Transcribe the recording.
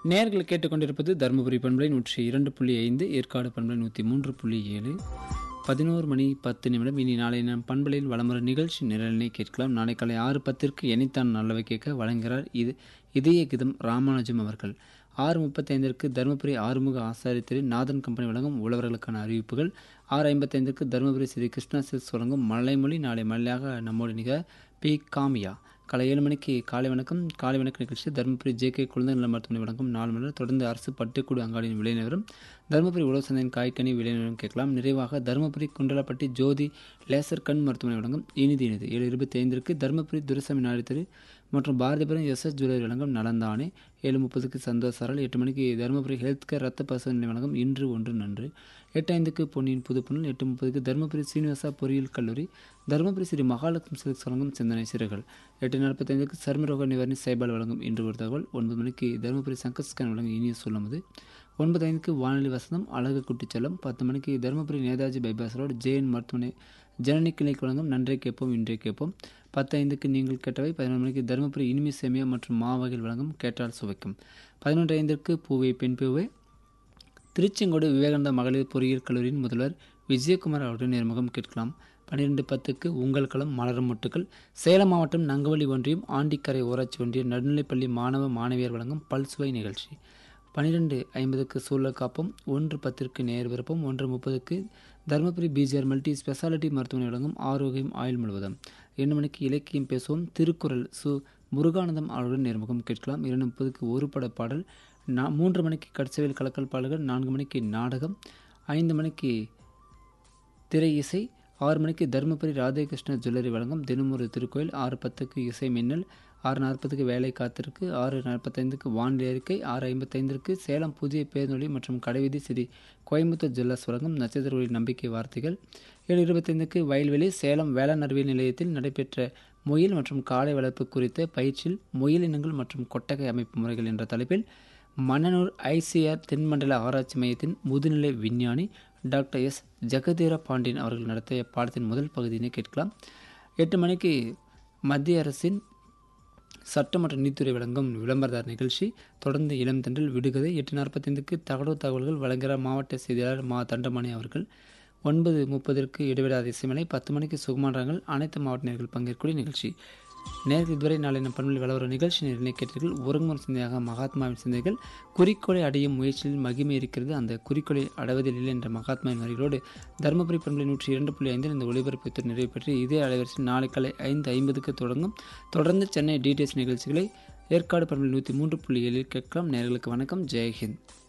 நேர்கள் கேட்டுக்கொண்டிருப்பது தருமபுரி பண்பலை நூற்றி இரண்டு புள்ளி ஐந்து ஏற்காடு பண்பலை நூற்றி மூன்று புள்ளி ஏழு பதினோரு மணி பத்து நிமிடம் இனி நாளை நம் பண்பலையில் வளமுறை நிகழ்ச்சி நிரலினை கேட்கலாம் நாளை காலை ஆறு பத்திற்கு எனித்தான் நல்லவை கேட்க வழங்குகிறார் இது இதய கிதம் ராமானுஜம் அவர்கள் ஆறு முப்பத்தைந்திற்கு தருமபுரி ஆறுமுக ஆசாரித்திரி நாதன் கம்பெனி வழங்கும் உழவர்களுக்கான அறிவிப்புகள் ஆறு ஐம்பத்தைந்திற்கு தருமபுரி ஸ்ரீ கிருஷ்ணா சில்ஸ் வழங்கும் மலைமொழி நாளை மலையாக நம்மோடு நிக பி காமியா காலை ஏழு மணிக்கு காலை வணக்கம் காலை வணக்க நிகழ்ச்சி தருமபுரி ஜே கே குழந்தை நல மருத்துவமனை வழங்கும் நாலு மணி நேரம் தொடர்ந்து அரசு பட்டுக்கூடு அங்காடியின் விலை நிலவரம் தருமபுரி உழவு சந்தையின் காய்கனி விலை நிலவரம் கேட்கலாம் நிறைவாக தருமபுரி குண்டலப்பட்டி ஜோதி லேசர் கண் மருத்துவமனை வழங்கும் இனிது இனிது ஏழு இருபத்தி ஐந்திற்கு தருமபுரி துரசாமி நாடித்தரு மற்றும் பாரதிபுரம் எஸ் எஸ் ஜுவல்லரி வழங்கும் நலந்தானே ஏழு முப்பதுக்கு சந்தோஷ் சரல் எட்டு மணிக்கு தருமபுரி ஹெல்த் கேர் ரத்த பரிசோதனை வழங்கும் இன்று ஒன்று நன்று எட்டு ஐந்துக்கு பொன்னியின் புதுப்புணல் எட்டு முப்பதுக்கு தருமபுரி சீனிவாசா பொறியியல் கல்லூரி தருமபுரி ஸ்ரீ மகாலட்சுமி சில்க்ஸ் வழங்கும் சிந்தனை சிறுகள் எட்டு நாற்பத்தைந்துக்கு சர்மரோக நிவாரணி சைபால் வழங்கும் இன்று ஒரு தகவல் ஒன்பது மணிக்கு தருமபுரி சங்கர் ஸ்கேன் வழங்கும் இனிய சொல்லும்போது ஒன்பது ஐந்துக்கு வானொலி வசந்தம் அழகு குட்டிச்செல்லம் பத்து மணிக்கு Dharmapuri Netaji bypass road JN மருத்துவமனை ஜனனி கிளைக்கு வழங்கும் நன்றை கேட்போம் இன்றே கேட்போம் பத்து ஐந்துக்கு நீங்கள் கேட்டவை பதினொன்று மணிக்கு தருமபுரி இனிமை சேமியா மற்றும் மாவகையில் வழங்கும் கேட்டால் சுவைக்கும் பதினொன்று ஐந்திற்கு பூவை பெண் பூவை திருச்செங்கோடு விவேகானந்தா மகளிர் பொறியியல் கல்லூரியின் முதல்வர் விஜயகுமார் அவருடன் நேர்முகம் கேட்கலாம் பன்னிரெண்டு பத்துக்கு உங்கள் களம் மலரும் முட்டுக்கள் சேலம் மாவட்டம் நங்கவழி ஒன்றியம் ஆண்டிக்கரை ஊராட்சி ஒன்றிய நடுநிலைப்பள்ளி மாணவ மாணவியர் வழங்கும் பல்சுவை நிகழ்ச்சி பன்னிரெண்டு ஐம்பதுக்கு சூழல் காப்போம் ஒன்று பத்திற்கு நேர் விருப்பம் ஒன்று முப்பதுக்கு தருமபுரி பிஜிஆர் மல்டி ஸ்பெஷாலிட்டி மருத்துவமனை வழங்கும் ஆரோக்கியம் ஆயுள் முழுவதும் இரண்டு மணிக்கு இலக்கியம் பேசுவோம் திருக்குறள் சு முருகானந்தம் அவருடன் நேர்முகம் கேட்கலாம் இரண்டு முப்பதுக்கு ஒரு பட பாடல் நா மூன்று மணிக்கு கட்சவியல் கலக்கல் பாடல்கள் நான்கு மணிக்கு நாடகம் ஐந்து மணிக்கு திரை இசை ஆறு மணிக்கு தருமபுரி ராதாகிருஷ்ண ஜுவல்லரி வழங்கும் தினமொரு திருக்கோயில் ஆறு பத்துக்கு இசை மின்னல் ஆறு நாற்பதுக்கு வேலை காத்திருக்கு ஆறு நாற்பத்தைந்துக்கு வானிலை அறிக்கை ஆறு ஐம்பத்தைந்திற்கு சேலம் புதிய பேருந்தொழி மற்றும் கடைவீதி ஸ்ரீ கோயம்புத்தூர் ஜுவல்லர்ஸ் வழங்கும் நட்சத்திர ஒளி நம்பிக்கை வார்த்தைகள் ஏழு இருபத்தைந்துக்கு வயல்வெளி சேலம் வேளாண் அறிவியல் நிலையத்தில் நடைபெற்ற முயல் மற்றும் காளை வளர்ப்பு குறித்த பயிற்சியில் முயல் இனங்கள் மற்றும் கொட்டகை அமைப்பு முறைகள் என்ற தலைப்பில் மன்னனூர் ஐசிஆர் தென்மண்டல ஆராய்ச்சி மையத்தின் முதுநிலை விஞ்ஞானி டாக்டர் எஸ் ஜெகதீர பாண்டியன் அவர்கள் நடத்திய பாடத்தின் முதல் பகுதியினை கேட்கலாம் எட்டு மணிக்கு மத்திய அரசின் சட்ட மற்றும் நீதித்துறை வழங்கும் விளம்பரதார் நிகழ்ச்சி தொடர்ந்து இளம் தென்றல் விடுகதை எட்டு நாற்பத்தைந்துக்கு தகவல் தகவல்கள் வழங்குகிற மாவட்ட செய்தியாளர் மா தண்டமணி அவர்கள் ஒன்பது முப்பதற்கு இடைவிடாத இசைமலை பத்து மணிக்கு சுகுமானங்கள் அனைத்து மாவட்ட நேர்கள் பங்கேற்கக்கூடிய நிகழ்ச்சி நேருக்கு இதுவரை நாளை நம் பண்பில் வளர நிகழ்ச்சி நிர்ணய கேட்டீர்கள் ஒருங்குமுறை சிந்தையாக மகாத்மாவின் சிந்தைகள் குறிக்கோளை அடையும் முயற்சியில் மகிமை இருக்கிறது அந்த குறிக்கோளை அடைவதில் இல்லை என்ற மகாத்மாவின் வரிகளோடு தருமபுரி பண்பலை நூற்றி இரண்டு புள்ளி ஐந்தில் இந்த ஒளிபரப்பு நிறைவு பெற்று இதே அலைவரிசை நாளை காலை ஐந்து ஐம்பதுக்கு தொடங்கும் தொடர்ந்து சென்னை டிடிஎஸ் நிகழ்ச்சிகளை ஏற்காடு பண்பலை நூற்றி மூன்று புள்ளி ஏழில் கேட்கலாம் நேர்களுக்கு வணக்கம் ஜெய்ஹிந்த்